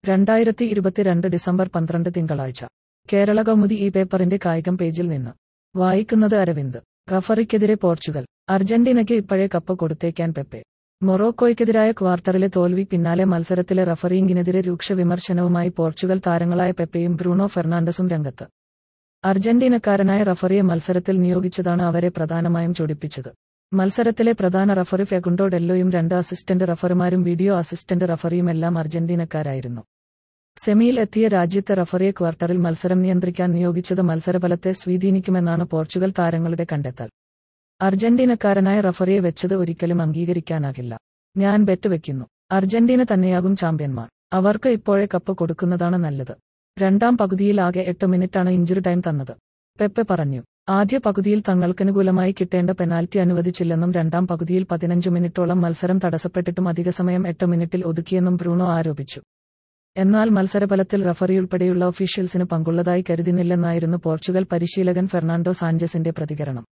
രണ്ടായിരത്തി ഇരുപത്തിരണ്ട് ഡിസംബർ പന്ത്രണ്ട് തിങ്കളാഴ്ച കേരള കൗമുദി ഈ പേപ്പറിന്റെ കായികം പേജിൽ നിന്ന് വായിക്കുന്നത് അരവിന്ദ് റഫറിക്കെതിരെ പോർച്ചുഗൽ അർജന്റീനയ്ക്ക് ഇപ്പോഴേ കപ്പ് കൊടുത്തേക്കാൻ പെപ്പെ മൊറോക്കോയ്ക്കെതിരായ ക്വാർട്ടറിലെ തോൽവി പിന്നാലെ മത്സരത്തിലെ റഫറിയിങ്ങിനെതിരെ രൂക്ഷ വിമർശനവുമായി പോർച്ചുഗൽ താരങ്ങളായ പെപ്പയും ബ്രൂണോ ഫെർണാണ്ടസും രംഗത്ത് അർജന്റീനക്കാരനായ റഫറിയെ മത്സരത്തിൽ നിയോഗിച്ചതാണ് അവരെ പ്രധാനമായും ചൊടിപ്പിച്ചത് മത്സരത്തിലെ പ്രധാന റഫറി ഫെഗുണ്ടോ ഡെല്ലോയും രണ്ട് അസിസ്റ്റന്റ് റഫറിമാരും വീഡിയോ അസിസ്റ്റന്റ് റഫറിയുമെല്ലാം അർജന്റീനക്കാരായിരുന്നു സെമിയിൽ എത്തിയ രാജ്യത്തെ റഫറിയെ ക്വാർട്ടറിൽ മത്സരം നിയന്ത്രിക്കാൻ നിയോഗിച്ചത് മത്സരഫലത്തെ സ്വാധീനിക്കുമെന്നാണ് പോർച്ചുഗൽ താരങ്ങളുടെ കണ്ടെത്തൽ അർജന്റീനക്കാരനായ റഫറിയെ വെച്ചത് ഒരിക്കലും അംഗീകരിക്കാനാകില്ല ഞാൻ ബെറ്റ് വെക്കുന്നു അർജന്റീന തന്നെയാകും ചാമ്പ്യന്മാർ അവർക്ക് ഇപ്പോഴേ കപ്പ് കൊടുക്കുന്നതാണ് നല്ലത് രണ്ടാം പകുതിയിൽ ആകെ എട്ട് മിനിറ്റാണ് ഇഞ്ചുറി ടൈം തന്നത് പെപ്പെ പറഞ്ഞു ആദ്യ പകുതിയിൽ തങ്ങൾക്കനുകൂലമായി കിട്ടേണ്ട പെനാൽറ്റി അനുവദിച്ചില്ലെന്നും രണ്ടാം പകുതിയിൽ പതിനഞ്ച് മിനിറ്റോളം മത്സരം തടസ്സപ്പെട്ടിട്ടും അധിക സമയം എട്ട് മിനിറ്റിൽ ഒതുക്കിയെന്നും ബ്രൂണോ ആരോപിച്ചു എന്നാൽ മത്സരഫലത്തിൽ റഫറിയുൾപ്പെടെയുള്ള ഒഫീഷ്യൽസിന് പങ്കുള്ളതായി കരുതുന്നില്ലെന്നായിരുന്നു പോർച്ചുഗൽ പരിശീലകൻ ഫെർണാണ്ടോ സാഞ്ചസിന്റെ പ്രതികരണം